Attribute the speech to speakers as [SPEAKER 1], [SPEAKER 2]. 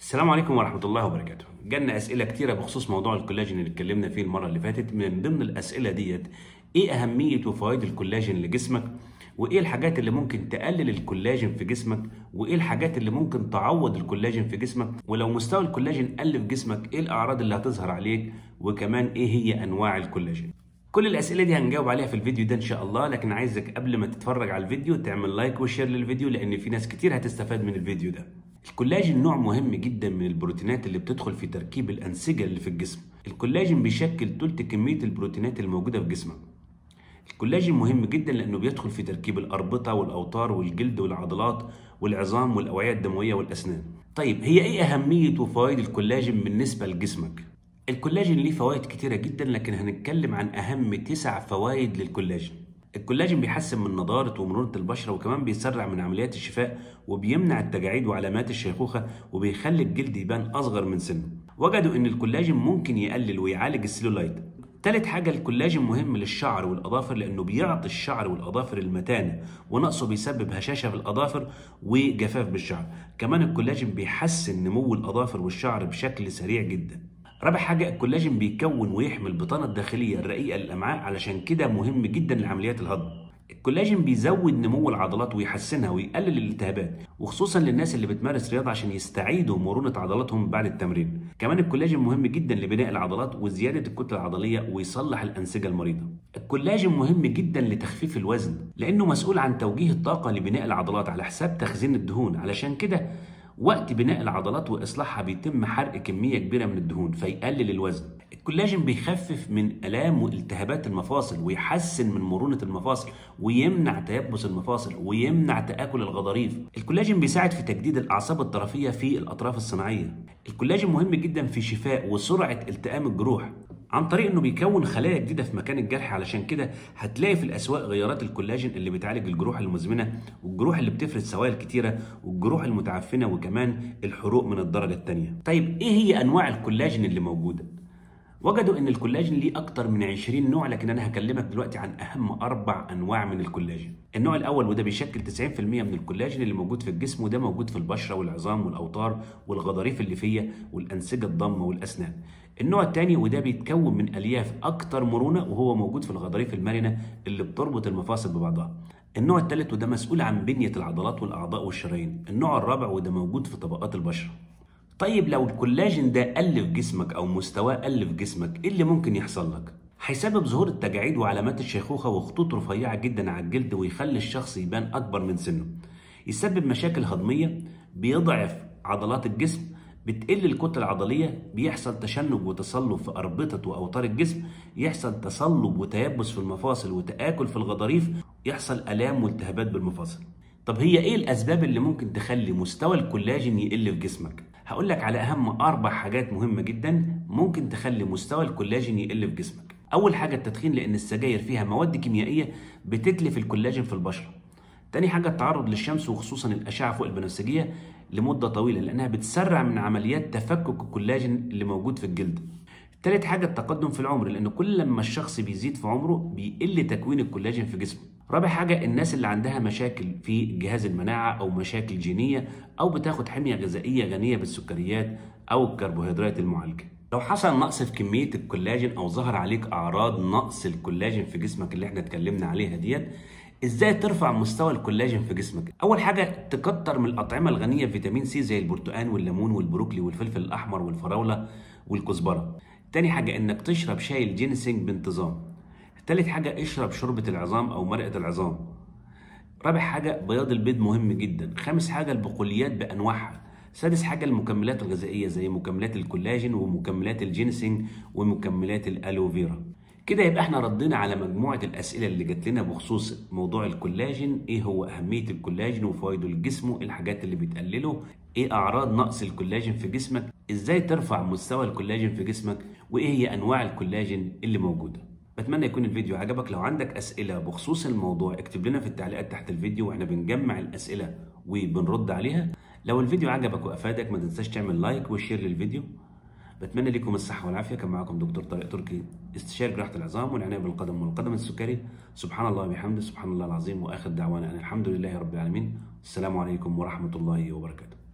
[SPEAKER 1] السلام عليكم ورحمة الله وبركاته. جالنا أسئلة كتيرة بخصوص موضوع الكولاجين اللي اتكلمنا فيه المرة اللي فاتت، من ضمن الأسئلة ديت إيه أهمية وفوائد الكولاجين لجسمك؟ وإيه الحاجات اللي ممكن تقلل الكولاجين في جسمك؟ وإيه الحاجات اللي ممكن تعوض الكولاجين في جسمك؟ ولو مستوى الكولاجين قل في جسمك إيه الأعراض اللي هتظهر عليك؟ وكمان إيه هي أنواع الكولاجين؟ كل الأسئلة دي هنجاوب عليها في الفيديو ده إن شاء الله، لكن عايزك قبل ما تتفرج على الفيديو تعمل لايك وشير للفيديو لأن في ناس كتير هتستفاد من الفيديو ده. الكولاجين نوع مهم جدا من البروتينات اللي بتدخل في تركيب الأنسجة اللي في الجسم الكولاجين بيشكل تلت كمية البروتينات الموجودة في جسمك الكولاجين مهم جدا لأنه بيدخل في تركيب الأربطة والأوتار والجلد والعضلات والعظام والأوعية الدموية والأسنان طيب هي إيه أهمية وفوائد الكولاجين بالنسبة لجسمك؟ الكولاجين ليه فوائد كتيرة جدا لكن هنتكلم عن أهم تسع فوائد للكولاجين الكولاجين بيحسن من نضارة ومرونة البشرة وكمان بيسرع من عمليات الشفاء وبيمنع التجاعيد وعلامات الشيخوخة وبيخلي الجلد يبان أصغر من سنه وجدوا إن الكولاجين ممكن يقلل ويعالج السيلولايت تالت حاجة الكولاجين مهم للشعر والأظافر لأنه بيعطي الشعر والأظافر المتانة ونقصه بيسبب هشاشة في الأظافر وجفاف بالشعر كمان الكولاجين بيحسن نمو الأظافر والشعر بشكل سريع جدا رابع حاجة الكولاجين بيكون ويحمي البطانة الداخلية الرقيقة للأمعاء علشان كده مهم جدا لعمليات الهضم الكولاجين بيزود نمو العضلات ويحسنها ويقلل الالتهابات وخصوصا للناس اللي بتمارس رياضه عشان يستعيدوا مرونه عضلاتهم بعد التمرين كمان الكولاجين مهم جدا لبناء العضلات وزياده الكتله العضليه ويصلح الانسجه المريضه الكولاجين مهم جدا لتخفيف الوزن لانه مسؤول عن توجيه الطاقه لبناء العضلات على حساب تخزين الدهون علشان كده وقت بناء العضلات واصلاحها بيتم حرق كميه كبيره من الدهون فيقلل الوزن الكولاجين بيخفف من الام والتهابات المفاصل ويحسن من مرونه المفاصل ويمنع تيبس المفاصل ويمنع تاكل الغضاريف الكولاجين بيساعد في تجديد الاعصاب الطرفيه في الاطراف الصناعيه الكولاجين مهم جدا في شفاء وسرعه التئام الجروح عن طريق انه بيكون خلايا جديده في مكان الجرح علشان كده هتلاقي في الاسواق غيارات الكولاجين اللي بتعالج الجروح المزمنه والجروح اللي بتفرز سوائل كتيره والجروح المتعفنه وكمان الحروق من الدرجه الثانيه طيب ايه هي انواع الكولاجين اللي موجوده وجدوا ان الكولاجين ليه اكتر من 20 نوع لكن انا هكلمك دلوقتي عن اهم اربع انواع من الكولاجين النوع الاول وده بيشكل 90% من الكولاجين اللي موجود في الجسم وده موجود في البشره والعظام والاوتار والغضاريف الليفيه والانسجه الضمه والاسنان النوع الثاني وده بيتكون من الياف اكتر مرونه وهو موجود في الغضاريف المرنه اللي بتربط المفاصل ببعضها النوع الثالث وده مسؤول عن بنيه العضلات والاعضاء والشرايين النوع الرابع وده موجود في طبقات البشره طيب لو الكولاجين ده قل في جسمك او مستواه قل في جسمك ايه اللي ممكن يحصل لك هيسبب ظهور التجاعيد وعلامات الشيخوخه وخطوط رفيعه جدا على الجلد ويخلي الشخص يبان اكبر من سنه يسبب مشاكل هضميه بيضعف عضلات الجسم بتقل الكتله العضليه بيحصل تشنج وتصلب في اربطه واوتار الجسم يحصل تصلب وتيبس في المفاصل وتاكل في الغضاريف يحصل الام والتهابات بالمفاصل طب هي ايه الاسباب اللي ممكن تخلي مستوى الكولاجين يقل في جسمك هقول لك على اهم اربع حاجات مهمه جدا ممكن تخلي مستوى الكولاجين يقل في جسمك اول حاجه التدخين لان السجاير فيها مواد كيميائيه بتتلف الكولاجين في البشره تاني حاجه التعرض للشمس وخصوصا الاشعه فوق البنفسجيه لمده طويله لانها بتسرع من عمليات تفكك الكولاجين اللي موجود في الجلد تالت حاجة التقدم في العمر لأن كل لما الشخص بيزيد في عمره بيقل تكوين الكولاجين في جسمه. رابع حاجة الناس اللي عندها مشاكل في جهاز المناعة أو مشاكل جينية أو بتاخد حمية غذائية غنية بالسكريات أو الكربوهيدرات المعالجة. لو حصل نقص في كمية الكولاجين أو ظهر عليك أعراض نقص الكولاجين في جسمك اللي احنا اتكلمنا عليها ديت ازاي ترفع مستوى الكولاجين في جسمك اول حاجه تكتر من الاطعمه الغنيه بفيتامين سي زي البرتقال والليمون والبروكلي والفلفل الاحمر والفراوله والكزبره تاني حاجة إنك تشرب شاي الجينسينج بانتظام. تالت حاجة اشرب شوربة العظام أو مرقة العظام. رابع حاجة بياض البيض مهم جدا. خامس حاجة البقوليات بأنواعها. سادس حاجة المكملات الغذائية زي مكملات الكولاجين ومكملات الجينسينج ومكملات الألوفيرا. كده يبقى احنا ردينا على مجموعة الأسئلة اللي جات لنا بخصوص موضوع الكولاجين، إيه هو أهمية الكولاجين وفوائده لجسمه، الحاجات اللي بتقلله، ايه اعراض نقص الكولاجين في جسمك ازاي ترفع مستوى الكولاجين في جسمك وايه هي انواع الكولاجين اللي موجوده بتمنى يكون الفيديو عجبك لو عندك اسئله بخصوص الموضوع اكتب لنا في التعليقات تحت الفيديو واحنا بنجمع الاسئله وبنرد عليها لو الفيديو عجبك وافادك ما تنساش تعمل لايك وشير للفيديو بتمنى لكم الصحة والعافية كان معكم دكتور طارق تركي استشاري جراحة العظام والعناية بالقدم والقدم السكري سبحان الله وبحمده سبحان الله العظيم وآخر دعوانا أن الحمد لله رب العالمين السلام عليكم ورحمة الله وبركاته